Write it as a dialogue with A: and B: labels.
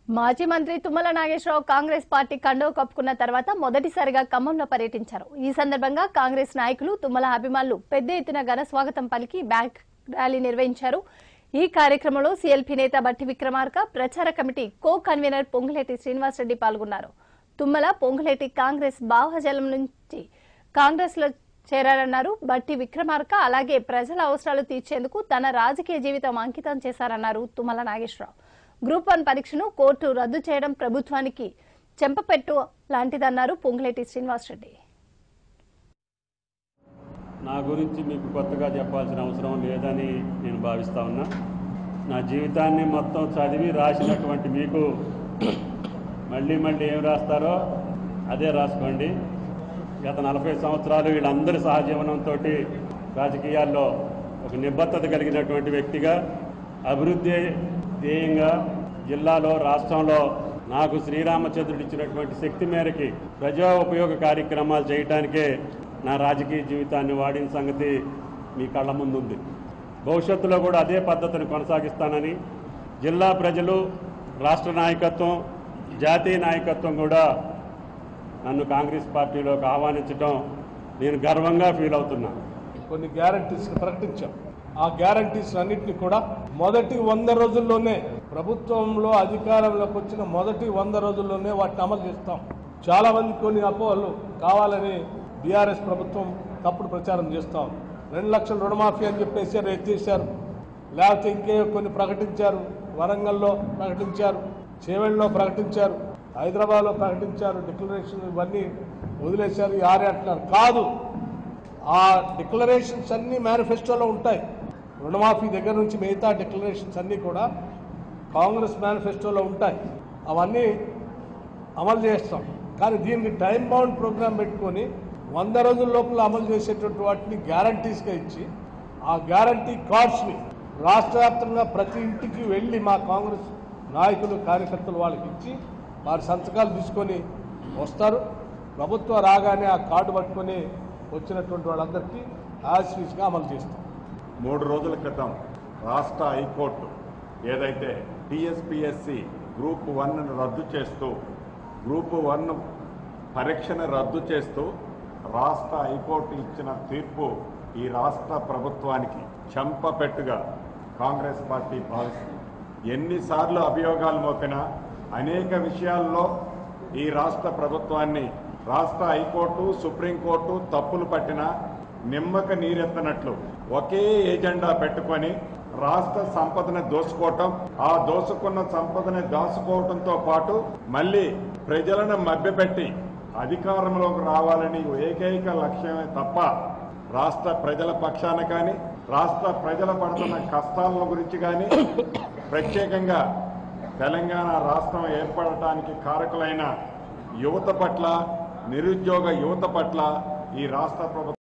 A: మాజీ మంత్రి తుమ్మల నాగేశ్వరరావు కాంగ్రెస్ పార్టీ కండువ కప్పుకున్న తర్వాత మొదటిసారిగా ఖమ్మంలో పర్యటించారు ఈ సందర్భంగా కాంగ్రెస్ నాయకులు తుమ్మల అభిమానులు పెద్ద ఎత్తున ఘన స్వాగతం పలికి బ్యాక్ ర్యాలీ నిర్వహించారు ఈ కార్యక్రమంలో సీఎల్పీ నేత బట్టి విక్రమార్క ప్రచార committee co convener Ponguleti Srinivasa Reddy పాల్గొన్నారు తుమ్మల పొంగులేటి కాంగ్రెస్ బాహజలం నుంచి కాంగ్రెస్ లో చేరారన్నారు బట్టి విక్రమార్క అలాగే ప్రజల అవసరాలు తీర్చేందుకు తన రాజకీయ జీవితం అంకితం చేశారన్నారు తుమ్మల నాగేశ్వరరావు గ్రూప్ వన్ పరీక్షను కోర్టు రద్దు చేయడం ప్రభుత్వానికి చెంపపెట్టు లాంటిదన్నారు పొంగులేటి శ్రీనివాసరెడ్డి
B: నా గురించి మీకు కొత్తగా చెప్పాల్సిన అవసరం లేదని నేను భావిస్తా ఉన్నా నా జీవితాన్ని మొత్తం చదివి రాసినటువంటి మీకు మళ్ళీ మళ్ళీ ఏం రాస్తారో అదే రాసుకోండి గత నలభై సంవత్సరాలు వీళ్ళందరి సహజీవనంతో రాజకీయాల్లో ఒక నిబద్ధత కలిగినటువంటి వ్యక్తిగా అభివృద్ధి ధ్యేయంగా జిల్లాలో రాష్ట్రంలో నాకు శ్రీరామచంద్రుడు ఇచ్చినటువంటి శక్తి మేరకి ప్రజా ఉపయోగ కార్యక్రమాలు చేయటానికే నా రాజకీయ జీవితాన్ని వాడిన సంగతి మీ కళ్ళ ముందుంది భవిష్యత్తులో కూడా అదే పద్ధతిని కొనసాగిస్తానని జిల్లా ప్రజలు రాష్ట్ర నాయకత్వం జాతీయ నాయకత్వం కూడా నన్ను కాంగ్రెస్ పార్టీలోకి ఆహ్వానించడం నేను గర్వంగా ఫీల్ అవుతున్నా
C: కొన్ని గ్యారంటీస్ ప్రకటించాం ఆ గ్యారంటీస్ అన్నింటినీ కూడా మొదటి వంద రోజుల్లోనే ప్రభుత్వంలో అధికారంలోకి వచ్చిన మొదటి వంద రోజుల్లోనే వాటిని అమలు చేస్తాం చాలా మంది కొన్ని అపోహలు కావాలని బీఆర్ఎస్ ప్రభుత్వం తప్పుడు ప్రచారం చేస్తాం రెండు లక్షల రుణమాఫీ అని చెప్పేసి రేట్ చేశారు లేకపోతే ఇంకే కొన్ని ప్రకటించారు వరంగల్లో ప్రకటించారు చేవెళ్ళలో ప్రకటించారు హైదరాబాద్లో ప్రకటించారు డిక్లరేషన్ ఇవన్నీ వదిలేశారు ఈ ఆరే అంటున్నారు కాదు ఆ డిక్లరేషన్స్ అన్ని మేనిఫెస్టోలో ఉంటాయి రుణమాఫీ దగ్గర నుంచి మిగతా డిక్లరేషన్స్ అన్నీ కూడా కాంగ్రెస్ మేనిఫెస్టోలో ఉంటాయి అవన్నీ అమలు చేస్తాం కానీ దీనికి టైం బౌండ్ ప్రోగ్రామ్ పెట్టుకొని వంద రోజుల లోపల అమలు చేసేటువంటి వాటిని గ్యారంటీస్గా ఇచ్చి ఆ గ్యారంటీ కార్డ్స్ని రాష్ట్ర వ్యాప్తంగా ప్రతి ఇంటికి వెళ్ళి మా కాంగ్రెస్ నాయకులు కార్యకర్తలు వాళ్ళకి ఇచ్చి వారి సంతకాలు తీసుకొని వస్తారు ప్రభుత్వం రాగానే ఆ కార్డు పట్టుకొని వచ్చినటువంటి వాళ్ళందరికీ యాజ్ అమలు చేస్తాం
D: మూడు రోజుల క్రితం రాష్ట్ర హైకోర్టు ఏదైతే టీఎస్పిఎస్సి గ్రూప్ వన్ను రద్దు చేస్తూ గ్రూప్ వన్ పరీక్షను రద్దు చేస్తూ రాష్ట్ర హైకోర్టు ఇచ్చిన తీర్పు ఈ రాష్ట్ర ప్రభుత్వానికి చెంపపెట్టుగా కాంగ్రెస్ పార్టీ భావిస్తుంది ఎన్నిసార్లు అభియోగాలు మోపినా అనేక విషయాల్లో ఈ రాష్ట్ర ప్రభుత్వాన్ని రాష్ట్ర హైకోర్టు సుప్రీంకోర్టు తప్పులు పట్టినా నిమ్మక నీరెత్తనట్లు ఒకే ఏజెండా పెట్టుకొని రాష్ట్ర సంపదను దోసుకోవటం ఆ దోసుకున్న సంపదని దాచుకోవటంతో పాటు మళ్ళీ ప్రజలను మభ్యపెట్టి అధికారంలోకి రావాలని ఏకైక లక్ష్యమే తప్ప రాష్ట్ర ప్రజల పక్షాన కానీ రాష్ట్ర ప్రజల పడుతున్న కష్టాల గురించి కానీ ప్రత్యేకంగా తెలంగాణ రాష్ట్రం ఏర్పడటానికి కారకులైన యువత పట్ల నిరుద్యోగ యువత పట్ల ఈ రాష్ట్ర ప్రభుత్వం